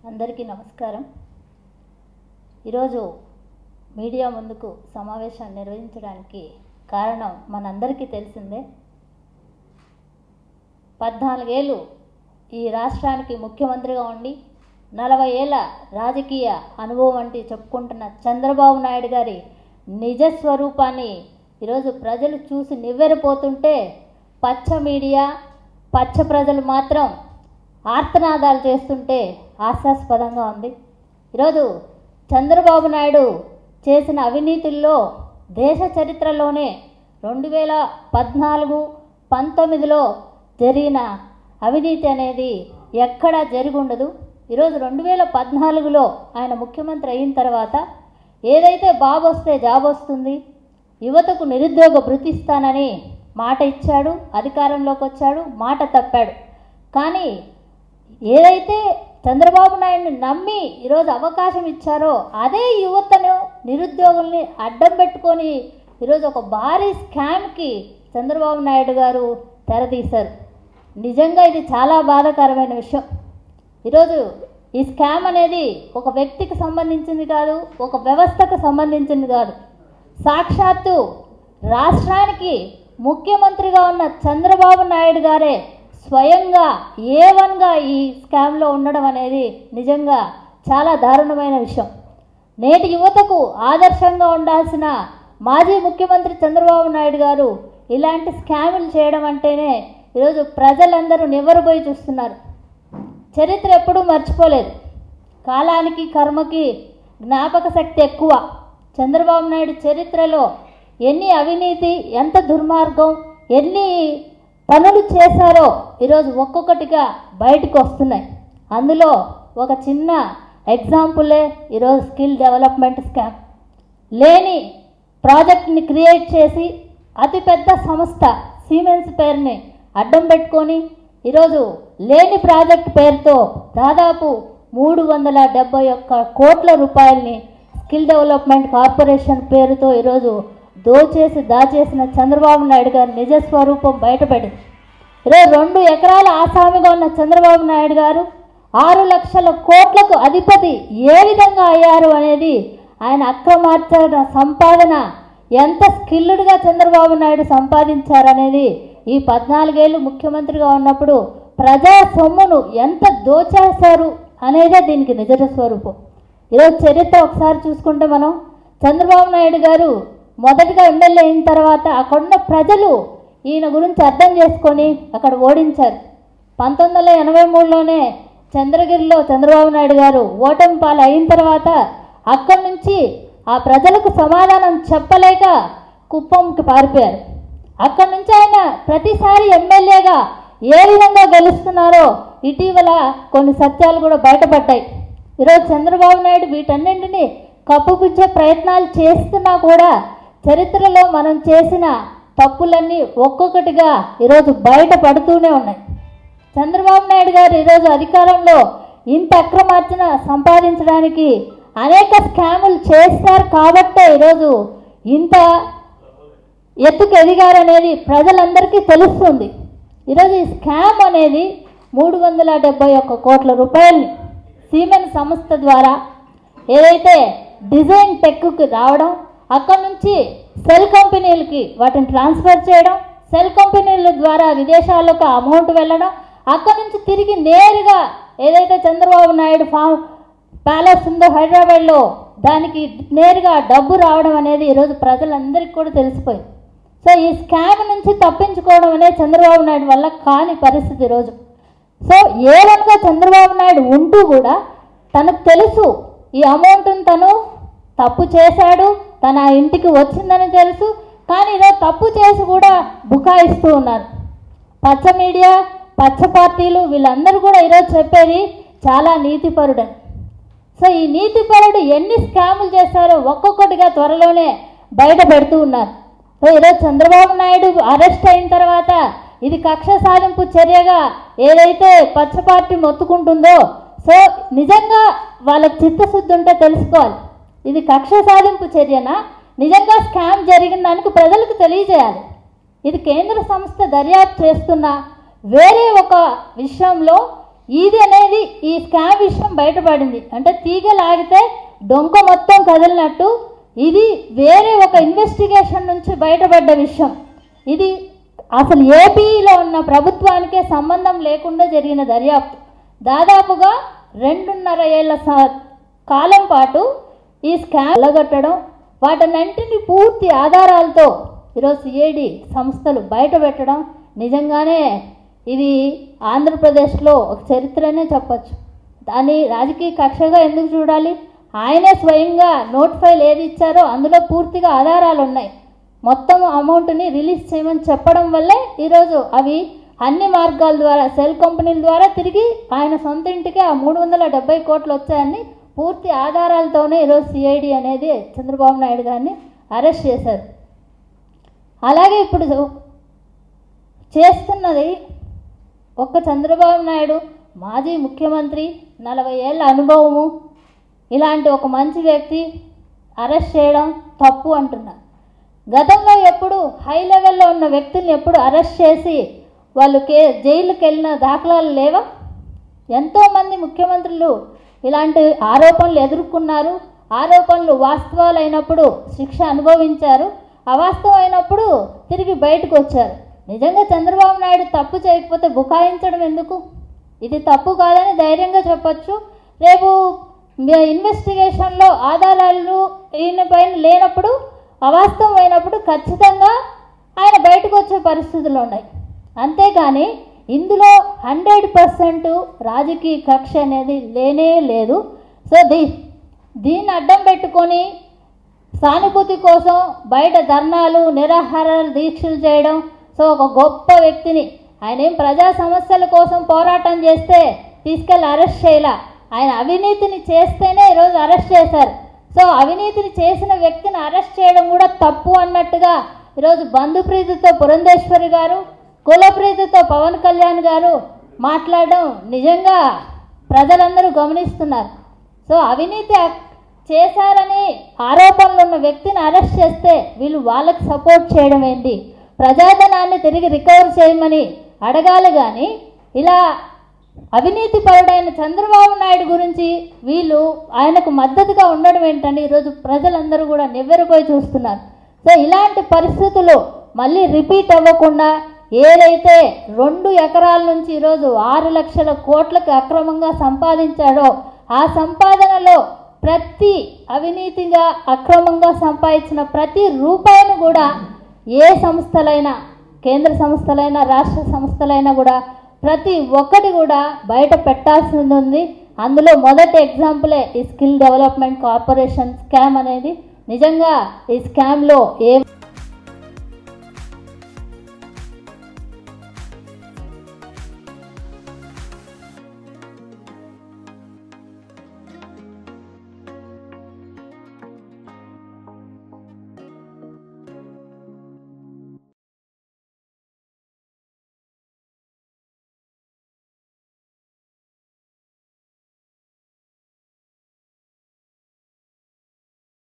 అందరికీ నమస్కారం ఈరోజు మీడియా ముందుకు సమావేశాన్ని నిర్వహించడానికి కారణం మనందరికీ తెలిసిందే పద్నాలుగేళ్ళు ఈ రాష్ట్రానికి ముఖ్యమంత్రిగా ఉండి నలభై ఏళ్ళ రాజకీయ అనుభవం వంటి చెప్పుకుంటున్న చంద్రబాబు నాయుడు గారి నిజ స్వరూపాన్ని ఈరోజు ప్రజలు చూసి నివ్వెరపోతుంటే పచ్చ మీడియా పచ్చ ప్రజలు మాత్రం ఆర్తనాదాలు చేస్తుంటే హాస్యాస్పదంగా ఉంది ఈరోజు చంద్రబాబు నాయుడు చేసిన అవినీతుల్లో దేశ చరిత్రలోనే రెండు వేల పద్నాలుగు పంతొమ్మిదిలో జరిగిన అవినీతి అనేది ఎక్కడా జరిగి ఉండదు ఈరోజు రెండు వేల పద్నాలుగులో ఆయన ముఖ్యమంత్రి అయిన తర్వాత ఏదైతే బాబు వస్తే జాబ్ వస్తుంది యువతకు నిరుద్యోగ భృతి ఇస్తానని మాట ఇచ్చాడు అధికారంలోకి వచ్చాడు మాట తప్పాడు కానీ ఏదైతే చంద్రబాబు నాయుడిని నమ్మి ఈరోజు అవకాశం ఇచ్చారో అదే యువతను నిరుద్యోగుల్ని అడ్డం పెట్టుకొని ఈరోజు ఒక భారీ స్కామ్కి చంద్రబాబు నాయుడు గారు తెరతీశారు నిజంగా ఇది చాలా బాధాకరమైన విషయం ఈరోజు ఈ స్కామ్ అనేది ఒక వ్యక్తికి సంబంధించింది కాదు ఒక వ్యవస్థకు సంబంధించింది కాదు సాక్షాత్తు రాష్ట్రానికి ముఖ్యమంత్రిగా ఉన్న చంద్రబాబు నాయుడు గారే స్వయంగా ఏ వన్గా ఈ స్కామ్లో ఉండడం అనేది నిజంగా చాలా దారుణమైన విషయం నేటి యువతకు ఆదర్శంగా ఉండాల్సిన మాజీ ముఖ్యమంత్రి చంద్రబాబు నాయుడు గారు ఇలాంటి స్కాములు చేయడం అంటేనే ఈరోజు ప్రజలందరూ నివ్వరబోయి చూస్తున్నారు చరిత్ర ఎప్పుడూ మర్చిపోలేదు కాలానికి కర్మకి జ్ఞాపక శక్తి ఎక్కువ చంద్రబాబు నాయుడు చరిత్రలో ఎన్ని అవినీతి ఎంత దుర్మార్గం ఎన్ని పనులు చేశారో ఈరోజు ఒక్కొక్కటిగా బయటకు వస్తున్నాయి అందులో ఒక చిన్న ఎగ్జాంపులే ఈరోజు స్కిల్ డెవలప్మెంట్ స్కామ్ లేని ప్రాజెక్ట్ని క్రియేట్ చేసి అతిపెద్ద సంస్థ సీమెన్స్ పేరుని అడ్డం పెట్టుకొని ఈరోజు లేని ప్రాజెక్ట్ పేరుతో దాదాపు మూడు వందల డెబ్బై ఒక్క కోట్ల రూపాయలని స్కిల్ డెవలప్మెంట్ కార్పొరేషన్ పేరుతో ఈరోజు దోచేసి దాచేసిన చంద్రబాబు నాయుడు గారి నిజ స్వరూపం బయటపడింది ఈరోజు రెండు ఎకరాల ఆసామిగా ఉన్న చంద్రబాబు నాయుడు గారు ఆరు లక్షల కోట్లకు అధిపతి ఏ విధంగా అయ్యారు అనేది ఆయన అక్రమార్జన సంపాదన ఎంత స్కిల్డ్గా చంద్రబాబు నాయుడు సంపాదించారనేది ఈ పద్నాలుగేళ్ళు ముఖ్యమంత్రిగా ఉన్నప్పుడు ప్రజా సొమ్మును ఎంత దోచేశారు అనేదే దీనికి నిజ స్వరూపం ఈరోజు చరిత్ర ఒకసారి చూసుకుంటే మనం చంద్రబాబు నాయుడు గారు మొదటగా ఎమ్మెల్యే అయిన తర్వాత అక్కడున్న ప్రజలు ఈయన గురించి అర్థం చేసుకొని అక్కడ ఓడించారు పంతొమ్మిది వందల ఎనభై మూడులోనే చంద్రగిరిలో చంద్రబాబు నాయుడు గారు ఓటమి పాలు అయిన తర్వాత అక్కడి నుంచి ఆ ప్రజలకు సమాధానం చెప్పలేక కుప్పంకి పారిపోయారు అక్కడి నుంచి ఆయన ప్రతిసారి ఎమ్మెల్యేగా ఏ విధంగా గెలుస్తున్నారో ఇటీవల కొన్ని సత్యాలు కూడా బయటపడ్డాయి ఈరోజు చంద్రబాబు నాయుడు వీటన్నింటినీ కప్పుపుచ్చే ప్రయత్నాలు చేస్తున్నా కూడా చరిత్రలో మనం చేసిన తప్పులన్నీ ఒక్కొక్కటిగా ఈరోజు బయటపడుతూనే ఉన్నాయి చంద్రబాబు నాయుడు గారు ఈరోజు అధికారంలో ఇంత అక్రమార్జన సంపాదించడానికి అనేక స్కాములు చేస్తారు కాబట్టే ఈరోజు ఇంత ఎత్తుకు ఎదిగారనేది ప్రజలందరికీ తెలుస్తుంది ఈరోజు ఈ స్కామ్ అనేది మూడు వందల డెబ్బై ఒక్క కోట్ల రూపాయలని సీమెన్ సంస్థ ద్వారా ఏదైతే డిజైన్ టెక్కి రావడం అక్కడ నుంచి సెల్ కంపెనీలకి వాటిని ట్రాన్స్ఫర్ చేయడం సెల్ కంపెనీల ద్వారా విదేశాలకు అమౌంట్ వెళ్ళడం అక్కడ నుంచి తిరిగి నేరుగా ఏదైతే చంద్రబాబు నాయుడు ఫామ్ ప్యాలెస్ ఉందో హైదరాబాద్లో దానికి నేరుగా డబ్బు రావడం అనేది ఈరోజు ప్రజలందరికీ కూడా తెలిసిపోయింది సో ఈ స్కామ్ నుంచి తప్పించుకోవడం అనేది చంద్రబాబు నాయుడు వల్ల కాని పరిస్థితి ఈరోజు సో ఏదనగా చంద్రబాబు నాయుడు ఉంటూ కూడా తనకు తెలుసు ఈ అమౌంట్ని తను తప్పు చేశాడు తన ఇంటికి వచ్చిందని తెలుసు కానీ ఈరోజు తప్పు చేసి కూడా బుకాయిస్తూ ఉన్నారు పచ్చ మీడియా పచ్చ పార్టీలు వీళ్ళందరూ కూడా ఈరోజు చెప్పేది చాలా నీతిపరుడని సో ఈ నీతిపరుడు ఎన్ని స్కాములు చేశారో ఒక్కొక్కటిగా త్వరలోనే బయట పెడుతూ ఉన్నారు సో ఈరోజు చంద్రబాబు నాయుడు అరెస్ట్ అయిన తర్వాత ఇది కక్ష సాధింపు చర్యగా ఏదైతే పచ్చ పార్టీ మొత్తుకుంటుందో సో నిజంగా వాళ్ళకి చిత్తశుద్ధి ఉంటే తెలుసుకోవాలి ఇది కక్ష సాధింపు చర్యనా నిజంగా స్కామ్ జరిగిన దానికి ప్రజలకు తెలియజేయాలి ఇది కేంద్ర సంస్థ దర్యాప్తు చేస్తున్న వేరే ఒక విషయంలో ఇది అనేది ఈ స్కామ్ విషయం బయటపడింది అంటే తీగ లాగితే డొంక మొత్తం కదిలినట్టు ఇది వేరే ఒక ఇన్వెస్టిగేషన్ నుంచి బయటపడ్డ విషయం ఇది అసలు ఏపీలో ఉన్న ప్రభుత్వానికే సంబంధం లేకుండా జరిగిన దర్యాప్తు దాదాపుగా రెండున్నర ఏళ్ల స- కాలం పాటు ఈ స్కామ్ వెళ్ళగట్టడం వాటన్నింటిని పూర్తి ఆధారాలతో ఈరోజు సిఐడి సంస్థలు బయట పెట్టడం నిజంగానే ఇది ఆంధ్రప్రదేశ్లో ఒక చరిత్రనే చెప్పచ్చు దాన్ని రాజకీయ కక్షగా ఎందుకు చూడాలి ఆయనే స్వయంగా నోట్ ఫైల్ ఏది ఇచ్చారో అందులో పూర్తిగా ఆధారాలు ఉన్నాయి మొత్తం అమౌంట్ని రిలీజ్ చేయమని చెప్పడం వల్లే ఈరోజు అవి అన్ని మార్గాల ద్వారా సెల్ కంపెనీల ద్వారా తిరిగి ఆయన సొంత ఇంటికి ఆ మూడు వందల డెబ్బై కోట్లు వచ్చాయని పూర్తి ఆధారాలతోనే ఈరోజు సిఐడి అనేది చంద్రబాబు నాయుడు గారిని అరెస్ట్ చేశారు అలాగే ఇప్పుడు చేస్తున్నది ఒక్క చంద్రబాబు నాయుడు మాజీ ముఖ్యమంత్రి నలభై ఏళ్ళ అనుభవము ఇలాంటి ఒక మంచి వ్యక్తి అరెస్ట్ చేయడం తప్పు అంటున్నారు గతంలో ఎప్పుడు హై లెవెల్లో ఉన్న వ్యక్తుల్ని ఎప్పుడు అరెస్ట్ చేసి వాళ్ళు కే జైలుకి వెళ్ళిన దాఖలాలు లేవా ఎంతోమంది ముఖ్యమంత్రులు ఇలాంటి ఆరోపణలు ఎదుర్కొన్నారు ఆరోపణలు వాస్తవాలు అయినప్పుడు శిక్ష అనుభవించారు అవాస్తవం అయినప్పుడు తిరిగి బయటకు వచ్చారు నిజంగా చంద్రబాబు నాయుడు తప్పు చేయకపోతే బుకాయించడం ఎందుకు ఇది తప్పు కాదని ధైర్యంగా చెప్పొచ్చు రేపు మీ- ఇన్వెస్టిగేషన్లో ఆధారాలు ఈయన పైన లేనప్పుడు అవాస్తవం అయినప్పుడు ఖచ్చితంగా ఆయన బయటకు వచ్చే పరిస్థితులు ఉన్నాయి అంతేగాని ఇందులో హండ్రెడ్ పర్సెంట్ రాజకీయ కక్ష అనేది లేనే లేదు సో దీ దీన్ని అడ్డం పెట్టుకొని సానుభూతి కోసం బయట ధర్నాలు నిరాహారాలు దీక్షలు చేయడం సో ఒక గొప్ప వ్యక్తిని ఆయన ఏం ప్రజా సమస్యల కోసం పోరాటం చేస్తే తీసుకెళ్ళి అరెస్ట్ చేయలా ఆయన అవినీతిని చేస్తేనే ఈరోజు అరెస్ట్ చేశారు సో అవినీతిని చేసిన వ్యక్తిని అరెస్ట్ చేయడం కూడా తప్పు అన్నట్టుగా ఈరోజు బంధుప్రీతితో పురంధేశ్వరి గారు కులప్రీతితో పవన్ కళ్యాణ్ గారు మాట్లాడడం నిజంగా ప్రజలందరూ గమనిస్తున్నారు సో అవినీతి అక్- చేశారని ఆరోపణలు ఉన్న వ్యక్తిని అరెస్ట్ చేస్తే వీళ్ళు వాళ్ళకి సపోర్ట్ చేయడం ఏంటి ప్రజాధనాన్ని తిరిగి రికవర్ చేయమని అడగాలి కానీ ఇలా అవినీతి పరుడైన చంద్రబాబు నాయుడు గురించి వీళ్ళు ఆయనకు మద్దతుగా ఉండడం ఏంటంటే ఈరోజు ప్రజలందరూ కూడా నివ్వెరపోయి చూస్తున్నారు సో ఇలాంటి పరిస్థితులు మళ్ళీ రిపీట్ అవ్వకుండా ఏదైతే రెండు ఎకరాల నుంచి ఈరోజు ఆరు లక్షల కోట్లకు అక్రమంగా సంపాదించాడో ఆ సంపాదనలో ప్రతి అవినీతిగా అక్రమంగా సంపాదించిన ప్రతి రూపాయిని కూడా ఏ సంస్థలైనా కేంద్ర సంస్థలైనా రాష్ట్ర సంస్థలైనా కూడా ప్రతి ఒక్కటి కూడా బయట పెట్టాల్సింది ఉంది అందులో మొదటి ఎగ్జాంపులే ఈ స్కిల్ డెవలప్మెంట్ కార్పొరేషన్ స్కామ్ అనేది నిజంగా ఈ స్కామ్లో ఏ